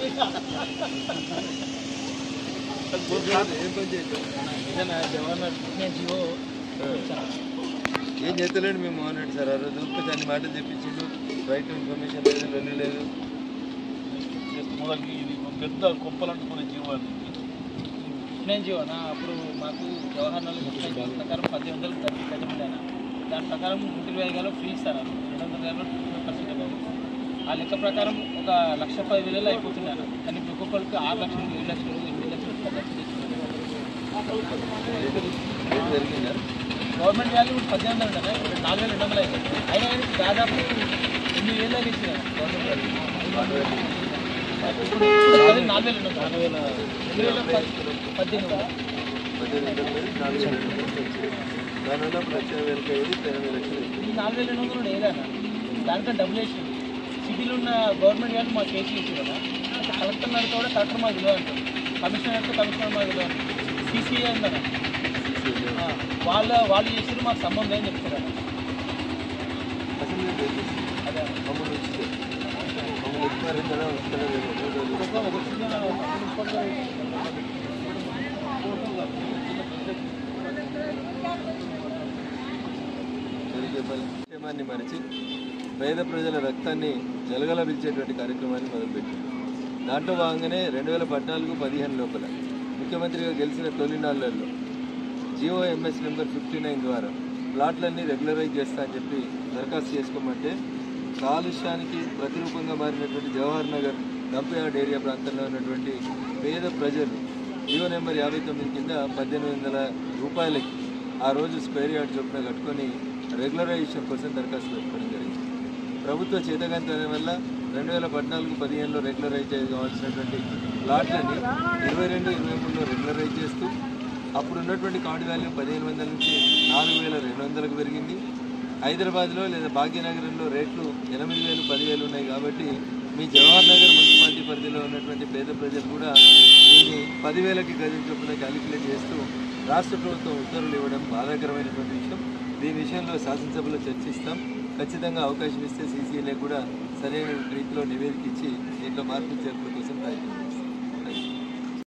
ఏం పని చేయలేదు ఇదేనా జవహర్ నేను జియో ఏం చేస్తలేడు మేము మోహన్ రెడ్డి సార్ ఆ రోజు ఊరికే దాన్ని మాటలు చెప్పించిండు రైట్ ఇన్ఫర్మేషన్ లేదు లొల్లి లేదు మొదలకి ఇది ఒక పెద్ద కుప్పలంటుకునే జీవాన్ని నేను జియోనా అప్పుడు మాకు జవహర్ లాల్ నెహ్రూ రూల్ ప్రకారం పద్దెనిమిది వందలు ప్రతి గజం ఉండేనా దాని ప్రకారం నూట ఇరవై వేలు ఫ్రీ ఇస్తారు రెండు వందల వేలు పర్సెంట్ ఆ లెక్క ప్రకారం ఒక లక్ష పది వేలలో అయిపోతున్నాను కానీ ఇప్పుడు ఒక్కొక్కరికి ఆరు లక్షలు ఏడు లక్షలు ఎనిమిది లక్షలు పది లక్షలు ఇస్తున్నారు రేటు జరిగిందా గవర్నమెంట్ వాల్యూ ఇప్పుడు పద్దెనిమిది వందలు కదా ఇప్పుడు నాలుగు వేల రెండు వందలు అయిపోయింది అయినా కానీ దాదాపు ఎనిమిది వేల దాకా ఇచ్చినారు గవర్నమెంట్ వాల్యూ ఇప్పుడు అది నాలుగు వేల రెండు వందలు ఎనిమిది వేల పది- పద్దెనిమిది వందలు పద్దెనిమిది వందల మీద నాలుగు వేల రెండు వందలు వచ్చింది దానివల్ల ఇప్పుడు లక్ష వేలకు అయ్యేది ఎనభై లక్షలు అయింది ఈ నాలుగు వేల రెండు వందలు కూడా ఏదైనా దానికంటే డబ్బులు వేసింది సిటీలో ఉన్న గవర్నమెంట్ వాళ్ళు మాకు కేసులు ఇచ్చి కదా అంటే కలెక్టర్ నడితే కూడా కలెక్టర్ మాకు విలువ అంటారు కమిషనర్ అయితే కమిషనర్ మాకు విలువ అంటారు సీసీఏ ఉందన్న ఆ, వాళ్ళ వాళ్ళు చేసారు మాకు సంబంధం ఏం చెప్తారు అన్న. అసలు మీరు ఏం చేస్తారు? అదే మమ్మల్ని ఉంచితే మమ్మల్ని ఇచ్చినారు కదా వస్తారో లేదో రోజు క్షేమాన్ని మరిచి పేద ప్రజల రక్తాన్ని జలగలబిల్చేటువంటి కార్యక్రమాన్ని మొదలుపెట్టింది దాంట్లో భాగంగానే రెండు వేల పద్నాలుగు పదిహేను లోపల ముఖ్యమంత్రిగా గెలిచిన తొలినాళ్లలో G O M S number fifty nine ద్వారా ప్లాట్లన్నీ రెగ్యులరైజ్ చేస్తా అని చెప్పి దరఖాస్తు చేసుకోమంటే కాలుష్యానికి ప్రతిరూపంగా మారినటువంటి జవహర్ నగర్ దంపయార్డ్ ఏరియా ప్రాంతంలో ఉన్నటువంటి పేద ప్రజలు జియో నెంబర్ యాభై తొమ్మిది కింద పద్దెనిమిది వందల రూపాయలకి ఆ రోజు స్క్వేర్ యార్డ్ చొప్పున కట్టుకొని రెగ్యులరైజేషన్ కోసం దరఖాస్తు పెట్టుకోవడం జరిగింది ప్రభుత్వ చేతగాంతనం వల్ల రెండు వేల పద్నాలుగు పదిహేనులో రెగ్యులరైజ్ కావాల్సినటువంటి ప్లాట్లని ఇరవై రెండు ఇరవై మూడులో రెగ్యులరైజ్ చేస్తూ అప్పుడు ఉన్నటువంటి కార్డు వాల్యూ పదిహేను వందల నుంచి నాలుగు వేల రెండు వందలకు పెరిగింది హైదరాబాద్లో లేదా భాగ్యనగరంలో రేట్లు ఎనిమిది వేలు పదివేలు ఉన్నాయి కాబట్టి మీ జవహర్ నగర్ మున్సిపాలిటీ పరిధిలో ఉన్నటువంటి పేద ప్రజలు కూడా దీన్ని పదివేలకి గజం చొప్పున క్యాలిక్యులేట్ చేస్తూ రాష్ట్ర ప్రభుత్వం ఉత్తర్వులు ఇవ్వడం బాధాకరమైనటువంటి విషయం దీని విషయంలో శాసనసభలో చర్చిస్తాం ఖచ్చితంగా అవకాశం ఇస్తే సీసీఎల్ఏ కూడా సరైన రీతిలో నివేదిక ఇచ్చి దీంట్లో మార్పులు చేర్పుల కోసం ప్రయత్నిస్తాం